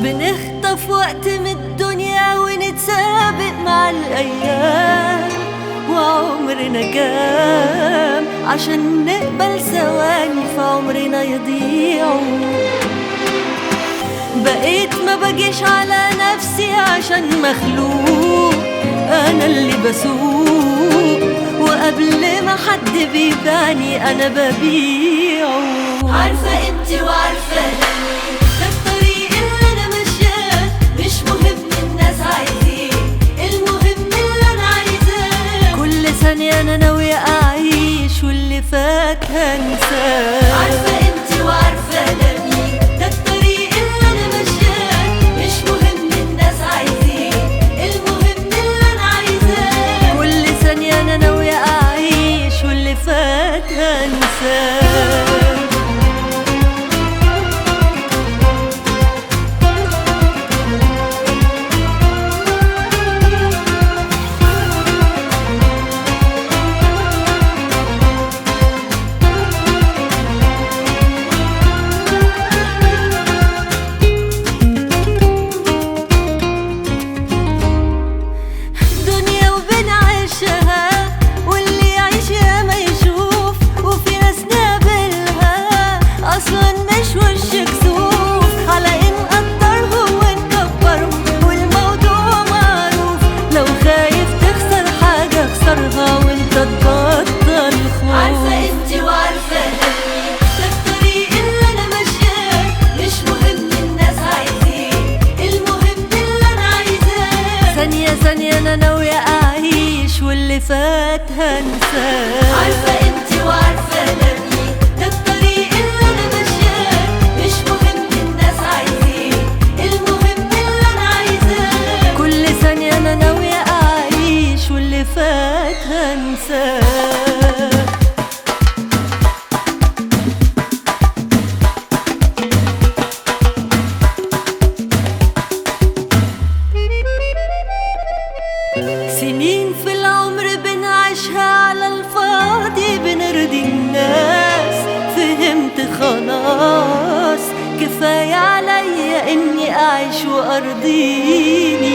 بنخطف وقت من الدنيا ونتسابق مع الأيام وعمرنا كام عشان نقبل ثواني في عمرنا يضيعوا بقيت ما بجيش على نفسي عشان مخلوق انا اللي بسوق وقبل ما حد بيبيعني انا ببيعه عارفه قيمتي وعارفه دمي ده الطريق اللي انا ماشياه مش مهم الناس عايزين المهم اللي انا عايزاه كل ثانيه انا ناويه اعيش واللي فات هنساه عارفه قيمتي وعارفه دمي ده الطريق اللي انا ماشياه مش مهم الناس عايزين المهم اللي انا عايزاه كل ثانيه انا ناويه اعيش واللي فات هنساه دنيا وبنعيشها واللي يعيش يا ما يشوف وفي ناس نقابلها اصلا مش وش كسوف على ان نقدرهم ونكبرهم والموضوع معروف لو خايف تخسر حاجة اخسرها وانت تبطل خوف عارفة انتي وعارفة دمي ده الطريق اللي انا ماشياه مش مهم الناس عايزين المهم اللي انا عايزاه ثانية ثانية انا ناوية اعيش واللي فات هنساه عارفة انتي وعارفة دمي ده الطريق اللي انا ماشياه مش مهم الناس عايزين المهم اللي انا عايزاه كل ثانية انا ناوية اعيش واللي فات هنساه سنين في العمر بنعيشها على الفاضي بنرضي الناس فهمت خلاص كفاية عليا اني اعيش وارضيني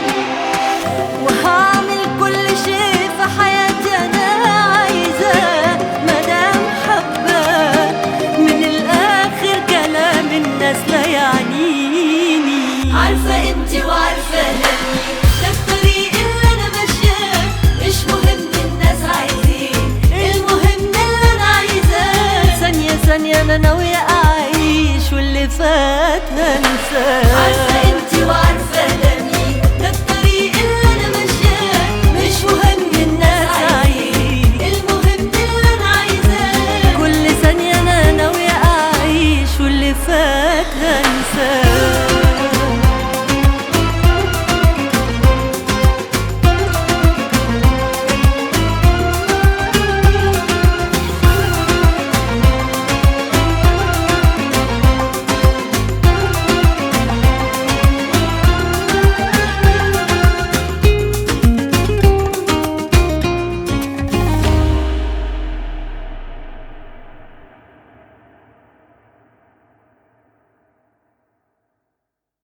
وهعمل كل شيء في حياتي انا عايزاه مدام حباه من الاخر كلام الناس لا يعنيني عارفة قيمتي وعارفة دمي ده الطريق اللي انا ماشياه مش مهم الناس عايزين المهم اللي انا عايزاه ثانية ثانية انا ناوية اعيش واللي فات هنساه عارفة